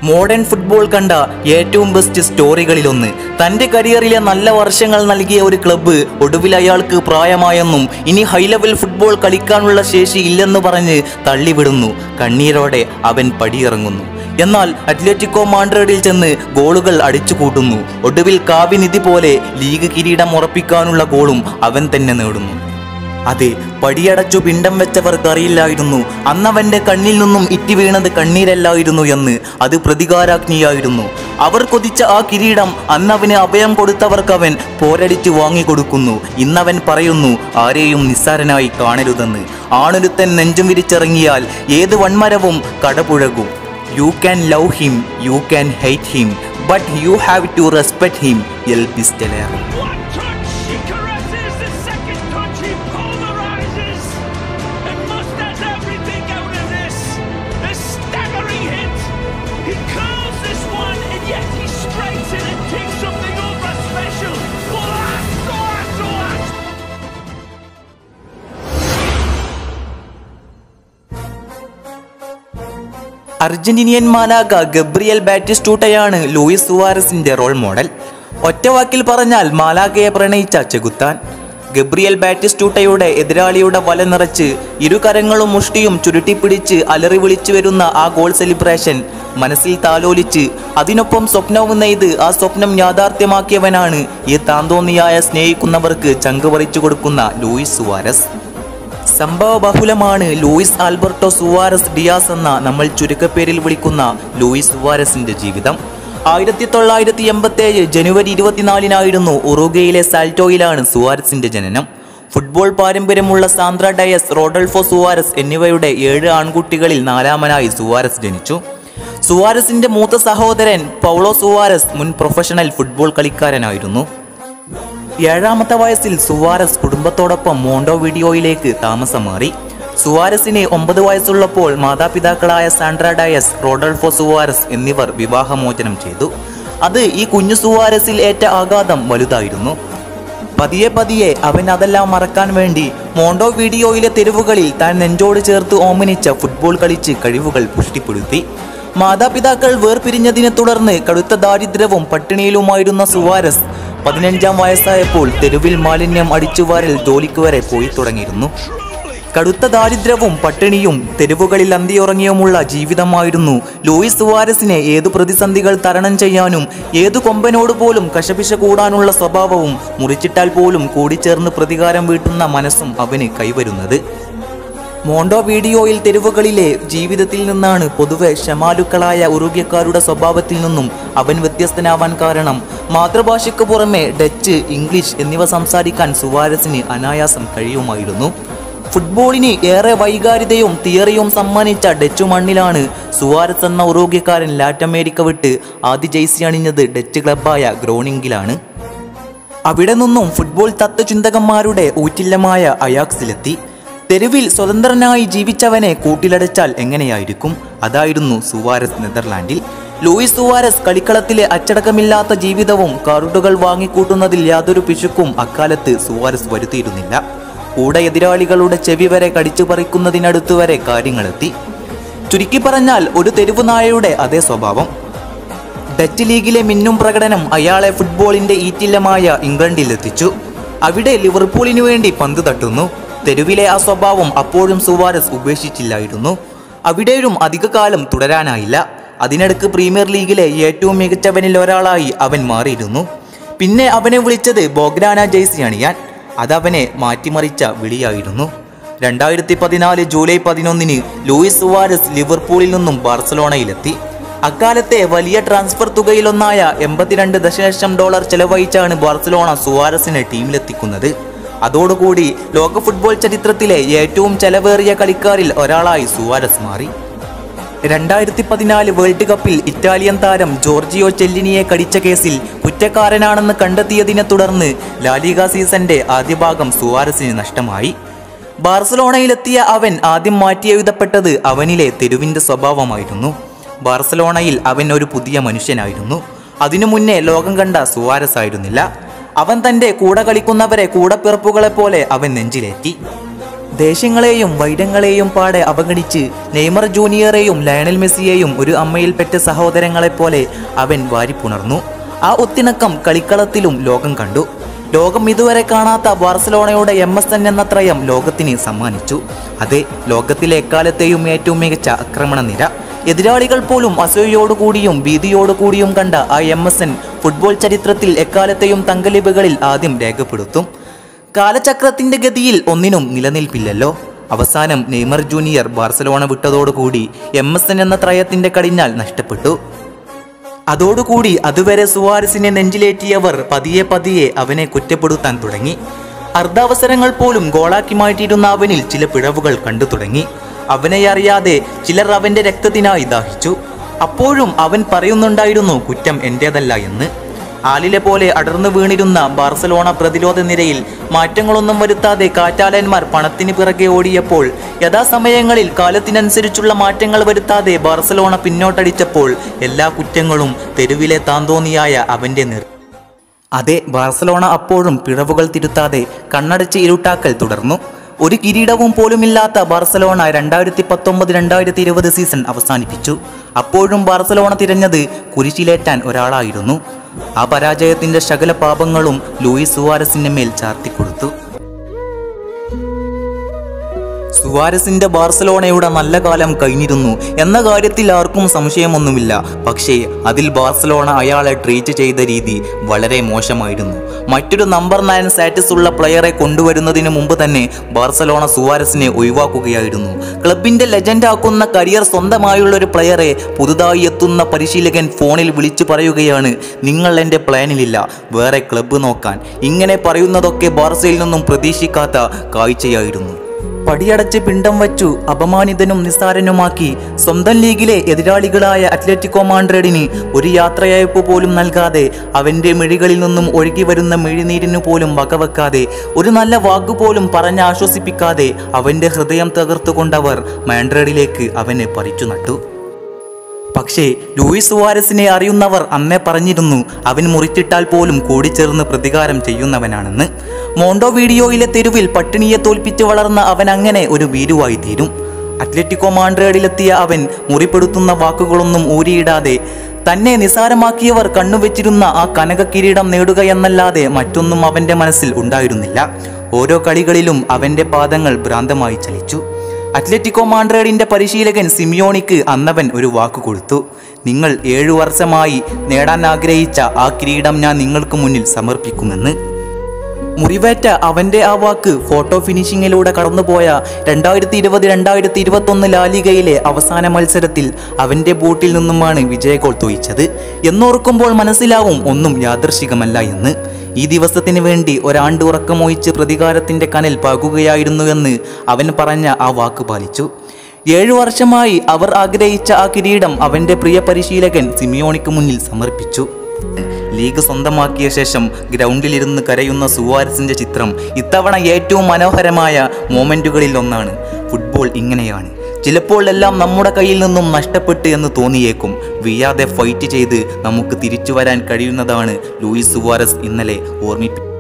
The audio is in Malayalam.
മോഡേൺ ഫുട്ബോൾ കണ്ട ഏറ്റവും ബെസ്റ്റ് സ്റ്റോറികളിലൊന്ന് തന്റെ കരിയറിലെ നല്ല വർഷങ്ങൾ നൽകിയ ഒരു ക്ലബ്ബ് ഒടുവിൽ അയാൾക്ക് പ്രായമായെന്നും ഇനി ഹൈ ലെവൽ ഫുട്ബോൾ കളിക്കാനുള്ള ശേഷി ഇല്ലെന്ന് പറഞ്ഞ് തള്ളിവിടുന്നു കണ്ണീരോടെ അവൻ പടിയിറങ്ങുന്നു എന്നാൽ അത്ലറ്റിക്കോ മാൻഡ്രിഡിൽ ചെന്ന് ഗോളുകൾ അടിച്ചു കൂട്ടുന്നു ഒടുവിൽ കാവ്യനിധി പോലെ ലീഗ് കിരീടം ഉറപ്പിക്കാനുള്ള ഗോളും അവൻ തന്നെ നേടുന്നു അതെ പടിയടച്ചു പിണ്ടം വെച്ചവർക്ക് അറിയില്ലായിരുന്നു അന്നവന്റെ കണ്ണിൽ നിന്നും ഇറ്റി വീണത് കണ്ണീരല്ലായിരുന്നു എന്ന് അത് പ്രതികാരാഗ്നിയായിരുന്നു അവർ കൊതിച്ച ആ കിരീടം അന്നവന് അഭയം കൊടുത്തവർക്കവൻ പോരടിച്ചു വാങ്ങിക്കൊടുക്കുന്നു ഇന്നവൻ പറയുന്നു ആരെയും നിസ്സാരനായി കാണരുതെന്ന് ആണൊരുത്തൻ നെഞ്ചും വിരിച്ചിറങ്ങിയാൽ ഏത് വൺമരവും കടപുഴകും you can love him you can hate him but you have to respect him El Pistolero One touch, he caresses. The second touch, he polarizes. And Must has everything out of this. A staggering hit. He curls this one, and yet he strikes it and takes something over special. Golazo, golazo, golazo. Argentinian മാലാക ഗബ്രിയൽ ബാറ്റിസ്റ്റൂട്ടയാണ് ലൂയിസ് സുവാരസിന്റെ റോൾ മോഡൽ ഒറ്റവാക്കിൽ പറഞ്ഞാൽ മാലാഗയെ പ്രണയിച്ച ചെകുത്താൻ ഗബ്രിയൽ ബാറ്റിസ്റ്റൂട്ടയുടെ എതിരാളിയുടെ വല നിറച്ച് ഇരുകരങ്ങളും മുഷ്ടിയും ചുരുട്ടിപ്പിടിച്ച് അലറി വിളിച്ചു വരുന്ന ആ ഗോൾ സെലിബ്രേഷൻ മനസ്സിൽ താലോലിച്ച് അതിനൊപ്പം സ്വപ്നവും നെയ്ത് ആ സ്വപ്നം യാഥാർത്ഥ്യമാക്കിയവനാണ് ഈ താന്തോന്നിയായ സ്നേഹിക്കുന്നവർക്ക് ചങ്ക് പറിച്ചു കൊടുക്കുന്ന ലൂയിസ് സുവാരസ് സംഭവ ബഹുലമാണ് ലൂയിസ് ആൽബർട്ടോ സുവാരസ് ഡിയാസ് എന്ന നമ്മൾ ചുരുക്കപ്പേരിൽ വിളിക്കുന്ന ലൂയിസ് സുവാരസിന്റെ ജീവിതം ആയിരത്തി തൊള്ളായിരത്തി എൺപത്തി ഏഴ് ജനുവരി ഇരുപത്തിനാലിനായിരുന്നു ഉറുഗയിലെ സാൽറ്റോയിലാണ് സുവാരസിന്റെ ജനനം ഫുട്ബോൾ പാരമ്പര്യമുള്ള സാന്ദ്ര ഡയസ് റോഡൾഫോ സുവാരസ് എന്നിവയുടെ ഏഴ് ആൺകുട്ടികളിൽ നാലാമനായി സുവാരസ് ജനിച്ചു സുവാരസിന്റെ മൂത്ത സഹോദരൻ പൗളോ സുവാരസ് മുൻ പ്രൊഫഷണൽ ഫുട്ബോൾ കളിക്കാരനായിരുന്നു ഏഴാമത്തെ വയസ്സിൽ സുവാരസ് കുടുംബത്തോടൊപ്പം മോണ്ടോ വീഡിയോയിലേക്ക് താമസം മാറി സുവാരസിന് ഒമ്പത് വയസ്സുള്ളപ്പോൾ മാതാപിതാക്കളായ സാൻഡ്ര ഡയസ് റോഡൾഫോ സുവാരസ് എന്നിവർ വിവാഹമോചനം ചെയ്തു അത് ഈ കുഞ്ഞു സുവാരസിൽ ഏറ്റ ആഘാതം വലുതായിരുന്നു പതിയെ പതിയെ അവൻ അതെല്ലാം മറക്കാൻ വേണ്ടി മോണ്ടോ വീഡിയോയിലെ തെരുവുകളിൽ താൻ നെഞ്ചോട് ചേർത്ത് ഓമനിച്ച ഫുട്ബോൾ കളിച്ച് കഴിവുകൾ പുഷ്ടിപ്പെടുത്തി മാതാപിതാക്കൾ വേർപിരിഞ്ഞതിനെ തുടർന്ന് കടുത്ത ദാരിദ്ര്യവും പട്ടിണിയിലുമായിരുന്ന സുവാരസ് പതിനഞ്ചാം വയസ്സായപ്പോൾ തെരുവിൽ മാലിന്യം അടിച്ചുവാരൽ ജോലിക്ക് വരെ പോയി തുടങ്ങിയിരുന്നു കടുത്ത ദാരിദ്ര്യവും പട്ടിണിയും തെരുവുകളിൽ അന്തിയുറങ്ങിയുമുള്ള ജീവിതമായിരുന്നു ലൂയിസ് സുവാരസിനെ ഏതു പ്രതിസന്ധികൾ തരണം ചെയ്യാനും ഏതു കൊമ്പനോട് പോലും കശപിശ കൂടാനുള്ള സ്വഭാവവും മുറിച്ചിട്ടാൽ പോലും കൂടിച്ചേർന്ന് പ്രതികാരം വീട്ടുന്ന മനസ്സും അവന് കൈവരുന്നത് മോണ്ടോ വീഡിയോയിൽ തെരുവുകളിലെ ജീവിതത്തിൽ നിന്നാണ് പൊതുവെ ഷമാലുക്കളായ ഉറുഗ്യക്കാരുടെ സ്വഭാവത്തിൽ നിന്നും അവൻ വ്യത്യസ്തനാവാൻ കാരണം മാതൃഭാഷയ്ക്ക് പുറമെ ഡച്ച് ഇംഗ്ലീഷ് എന്നിവ സംസാരിക്കാൻ സുവാരസിന് അനായാസം കഴിയുമായിരുന്നു ഫുട്ബോളിന് ഏറെ വൈകാരികതയും തിയറിയും സമ്മാനിച്ച ഡച്ചു മണ്ണിലാണ് സുവാരസ് എന്ന ഉറുഗ്യക്കാരൻ ലാറ്റമേരിക്ക വിട്ട് ആദ്യ ജേഴ്സി അണിഞ്ഞത് ഡച്ച് ക്ലബ്ബായ ഗ്രോണിംഗിലാണ് അവിടെ നിന്നും ഫുട്ബോൾ തത്വചിന്തകന്മാരുടെ ഊറ്റില്ലമായ അയാക്സിലെത്തി തെരുവിൽ സ്വതന്ത്രനായി ജീവിച്ചവനെ കൂട്ടിലടച്ചാൽ എങ്ങനെയായിരിക്കും അതായിരുന്നു സുവാരസ് നെതർലാൻഡിൽ ലൂയിസ് സുവാരസ് കളിക്കളത്തിലെ അച്ചടക്കമില്ലാത്ത ജീവിതവും കാർഡുകൾ വാങ്ങിക്കൂട്ടുന്നതിൽ യാതൊരു പിശുക്കും അക്കാലത്ത് സുവാരസ് വരുത്തിയിരുന്നില്ല കൂടെ എതിരാളികളുടെ ചെവി വരെ കടിച്ചു പറിക്കുന്നതിനടുത്ത് വരെ കാര്യങ്ങളെത്തി ചുരുക്കി പറഞ്ഞാൽ ഒരു തെരുവ് നായയുടെ അതേ സ്വഭാവം ഡച്ച് ലീഗിലെ മിന്നും പ്രകടനം അയാളെ ഫുട്ബോളിന്റെ ഈറ്റില്ലമായ ഇംഗ്ലണ്ടിലെത്തിച്ചു അവിടെ ലിവർപൂളിനു വേണ്ടി പന്ത് തട്ടുന്നു തെരുവിലെ ആ സ്വഭാവം അപ്പോഴും സുവാരസ് ഉപേക്ഷിച്ചില്ലായിരുന്നു അവിടെയും അധികകാലം തുടരാനായില്ല അതിനിടക്ക് പ്രീമിയർ ലീഗിലെ ഏറ്റവും മികച്ചവനിൽ ഒരാളായി അവൻ മാറിയിരുന്നു പിന്നെ അവനെ വിളിച്ചത് ബോഗ്രാന ജെയ്സി അണിയാൻ അതവനെ മാറ്റിമറിച്ച വിളിയായിരുന്നു രണ്ടായിരത്തി പതിനാല് ജൂലൈ പതിനൊന്നിന് ലൂയിസ് സുവാരസ് ലിവർപൂളിൽ നിന്നും ബാർസലോണയിലെത്തി അക്കാലത്തെ വലിയ ട്രാൻസ്ഫർ തുകയിലൊന്നായ എൺപത്തിരണ്ട് ദശലക്ഷം ഡോളർ ചെലവഴിച്ചാണ് ബാർസലോണ സുവാരസിനെ ടീമിലെത്തിക്കുന്നത് അതോടുകൂടി ലോക ഫുട്ബോൾ ചരിത്രത്തിലെ ഏറ്റവും ചെലവേറിയ കളിക്കാരിൽ ഒരാളായി സുവാരസ് മാറി രണ്ടായിരത്തി പതിനാല് വേൾഡ് കപ്പിൽ ഇറ്റാലിയൻ താരം ജോർജിയോ ചെല്ലിനിയെ കടിച്ച കേസിൽ കുറ്റക്കാരനാണെന്ന് കണ്ടെത്തിയതിനെ തുടർന്ന് ലാലിഗ സീസന്റെ ആദ്യ ഭാഗം സുവാരസിന് നഷ്ടമായി ബാർസലോണയിലെത്തിയ അവൻ ആദ്യം മാറ്റിയെഴുതപ്പെട്ടത് അവനിലെ തെരുവിന്റെ സ്വഭാവമായിരുന്നു ബാർസലോണയിൽ അവൻ ഒരു പുതിയ മനുഷ്യനായിരുന്നു അതിനു മുന്നേ ലോകം കണ്ട സുവാരസ് ആയിരുന്നില്ല അവൻ തന്റെ കൂടെ കളിക്കുന്നവരെ കൂടപ്പിറപ്പുകളെ പോലെ അവൻ നെഞ്ചിലേറ്റി ദേശങ്ങളെയും വൈരങ്ങളെയും പാടെ അവഗണിച്ച് നെയ്മർ ജൂനിയറെയും ലയണൽ മെസ്സിയെയും ഒരു അമ്മയിൽ പെറ്റ സഹോദരങ്ങളെപ്പോലെ അവൻ വാരിപ്പുണർന്നു ആ ഒത്തിണക്കം കളിക്കളത്തിലും ലോകം കണ്ടു ലോകം ഇതുവരെ കാണാത്ത ബാർസലോണയുടെ എം എസ് എൻ എന്ന ത്രയം ലോകത്തിന് സമ്മാനിച്ചു അതെ ലോകത്തിലെ എക്കാലത്തെയും ഏറ്റവും മികച്ച ആക്രമണ നിര എതിരാളികൾ പോലും അസൂയയോടുകൂടിയും ഭീതിയോടുകൂടിയും കണ്ട ആ എം എസ് എൻ ഫുട്ബോൾ ചരിത്രത്തിൽ എക്കാലത്തെയും തങ്കലിപുകളിൽ ആദ്യം രേഖപ്പെടുത്തും കാലചക്രത്തിന്റെ ഗതിയിൽ ഒന്നിനും നിലനിൽപ്പില്ലല്ലോ അവസാനം നെയ്മർ ജൂനിയർ ബാർസലോണ വിട്ടതോടുകൂടി എം എസ് എൻ എന്ന ത്രയത്തിന്റെ കടിഞ്ഞാൽ നഷ്ടപ്പെട്ടു അതോടുകൂടി അതുവരെ സുവാരസിനെ നെഞ്ചിലേറ്റിയവർ പതിയെ പതിയെ അവനെ കുറ്റപ്പെടുത്താൻ തുടങ്ങി അർദ്ധാവസരങ്ങൾ പോലും ഗോളാക്കി മാറ്റിയിരുന്ന അവനിൽ ചില പിഴവുകൾ കണ്ടു തുടങ്ങി അവനെ അറിയാതെ ചിലർ അവന്റെ രക്തത്തിനായി ദാഹിച്ചു അപ്പോഴും അവൻ പറയുന്നുണ്ടായിരുന്നു കുറ്റം എന്റേതല്ല എന്ന് ആലിലെ പോലെ അടർന്നു വീണിരുന്ന ബാർസലോണ പ്രതിരോധ നിരയിൽ മാറ്റങ്ങളൊന്നും വരുത്താതെ കാറ്റാലന്മാർ പണത്തിന് പിറകെ ഓടിയപ്പോൾ യഥാസമയങ്ങളിൽ കാലത്തിനനുസരിച്ചുള്ള മാറ്റങ്ങൾ വരുത്താതെ ബാർസലോണ പിന്നോട്ടടിച്ചപ്പോൾ എല്ലാ കുറ്റങ്ങളും തെരുവിലെ താന്തോന്നിയായ അവന്റെ നിർ അതെ ബാർസലോണ അപ്പോഴും പിഴവുകൾ തിരുത്താതെ കണ്ണടച്ച് ഇരുട്ടാക്കൽ തുടർന്നു ഒരു കിരീടവും പോലുമില്ലാത്ത ബാർസലോണ രണ്ടായിരത്തി പത്തൊമ്പത് രണ്ടായിരത്തി ഇരുപത് സീസൺ അവസാനിപ്പിച്ചു അപ്പോഴും ബാർസലോണ തിരഞ്ഞത് കുരിശിലേറ്റാൻ ഒരാളായിരുന്നു ആ പരാജയത്തിന്റെ സകല പാപങ്ങളും ലൂയിസ് സുവാരസിന്റെ മേൽ ചാർത്തിക്കൊടുത്തു സുവാരസിന്റെ ബാർസലോണയുടെ നല്ല കാലം കഴിഞ്ഞിരുന്നു എന്ന കാര്യത്തിൽ ആർക്കും സംശയമൊന്നുമില്ല പക്ഷേ അതിൽ ബാർസലോണ അയാളെ ട്രീറ്റ് ചെയ്ത രീതി വളരെ മോശമായിരുന്നു മറ്റൊരു നമ്പർ നയൻ സ്റ്റാറ്റസ് ഉള്ള പ്ലെയറെ കൊണ്ടുവരുന്നതിന് മുമ്പ് തന്നെ ബാർസലോണ സുവാരസിനെ ഒഴിവാക്കുകയായിരുന്നു ക്ലബിന്റെ ലെജൻഡ് ആക്കുന്ന കരിയർ സ്വന്തമായുള്ള ഒരു പ്ലെയറെ പുതുതായി എത്തുന്ന പരിശീലകൻ ഫോണിൽ വിളിച്ചു പറയുകയാണ് നിങ്ങൾ എൻ്റെ പ്ലാനിലില്ല വേറെ ക്ലബ്ബ് നോക്കാൻ ഇങ്ങനെ പറയുന്നതൊക്കെ ബാർസയിൽ നിന്നും പ്രതീക്ഷിക്കാത്ത കാഴ്ചയായിരുന്നു പടിയടച്ച് പിണ്ടം വച്ചു അപമാനിതനും നിസ്സാരനുമാക്കി സ്വന്തം ലീഗിലെ എതിരാളികളായ അത്ലറ്റിക്കോ മാൻഡ്രഡിന് ഒരു യാത്രയയപ്പ് പോലും നൽകാതെ അവന്റെ മിഴികളിൽ നിന്നും ഒഴുകി വരുന്ന മിഴിനീരിനു പോലും വകവെക്കാതെ ഒരു നല്ല വാക്കുപോലും പറഞ്ഞ് ആശ്വസിപ്പിക്കാതെ അവന്റെ ഹൃദയം തകർത്തുകൊണ്ടവർ മാൻഡ്രഡിലേക്ക് അവനെ പറിച്ചു നട്ടു പക്ഷേ ലൂയിസ് സുവാരസിനെ അറിയുന്നവർ അന്നേ പറഞ്ഞിരുന്നു അവൻ മുറിച്ചിട്ടാൽ പോലും കൂടിച്ചേർന്ന് പ്രതികാരം ചെയ്യുന്നവനാണെന്ന് മോണ്ടോ വീഡിയോയിലെ തെരുവിൽ പട്ടിണിയെ തോൽപ്പിച്ച് വളർന്ന അവൻ അങ്ങനെ ഒരു ഭീരുവായി തീരും അത്ലറ്റിക്കോ മാൻഡ്രേഡിലെത്തിയ അവൻ മുറിപ്പെടുത്തുന്ന വാക്കുകളൊന്നും ഊരിയിടാതെ തന്നെ നിസാരമാക്കിയവർ കണ്ണുവെച്ചിരുന്ന ആ കനക കിരീടം നേടുകയെന്നല്ലാതെ മറ്റൊന്നും അവന്റെ മനസ്സിൽ ഉണ്ടായിരുന്നില്ല ഓരോ കളികളിലും അവന്റെ പാദങ്ങൾ ഭ്രാന്തമായി ചലിച്ചു അത്ലറ്റിക്കോ മാൻഡ്രേഡിന്റെ പരിശീലകൻ സിമിയോണിക്ക് അന്നവൻ ഒരു വാക്ക് കൊടുത്തു നിങ്ങൾ ഏഴു വർഷമായി നേടാൻ ആഗ്രഹിച്ച ആ കിരീടം ഞാൻ നിങ്ങൾക്ക് മുന്നിൽ സമർപ്പിക്കുമെന്ന് മുറിവേറ്റ അവന്റെ ആ വാക്ക് ഫോട്ടോ ഫിനിഷിങ്ങിലൂടെ കടന്നുപോയ രണ്ടായിരത്തി ഇരുപത് രണ്ടായിരത്തി ഇരുപത്തൊന്ന് ലാലിഗയിലെ അവസാന മത്സരത്തിൽ അവന്റെ ബൂട്ടിൽ നിന്നുമാണ് വിജയഗോൾ തൊയിച്ചത് എന്നോർക്കുമ്പോൾ മനസ്സിലാവും ഒന്നും യാദൃശികമല്ല എന്ന് ഈ ദിവസത്തിന് വേണ്ടി ഒരാണ്ട് ഉറക്കമൊഴിച്ച് പ്രതികാരത്തിന്റെ കനൽ പാകുകയായിരുന്നുവെന്ന് അവൻ പറഞ്ഞ ആ വാക്ക് പാലിച്ചു ഏഴു വർഷമായി അവർ ആഗ്രഹിച്ച ആ കിരീടം അവന്റെ പ്രിയ പരിശീലകൻ സിമിയോണിക്ക് മുന്നിൽ സമർപ്പിച്ചു ലീഗ് സ്വന്തമാക്കിയ ശേഷം ഗ്രൗണ്ടിലിരുന്ന് കരയുന്ന സുവാരസിന്റെ ചിത്രം ഇത്തവണ ഏറ്റവും മനോഹരമായ മൊമെന്റുകളിൽ ഒന്നാണ് ഫുട്ബോൾ ഇങ്ങനെയാണ് ചിലപ്പോൾ എല്ലാം നമ്മുടെ കയ്യിൽ നിന്നും നഷ്ടപ്പെട്ട് എന്ന് തോന്നിയേക്കും വീയാതെ ഫൈറ്റ് ചെയ്ത് നമുക്ക് തിരിച്ചു വരാൻ കഴിയുന്നതാണ് ലൂയിസ് സുവാരസ് ഇന്നലെ ഓർമ്മിപ്പി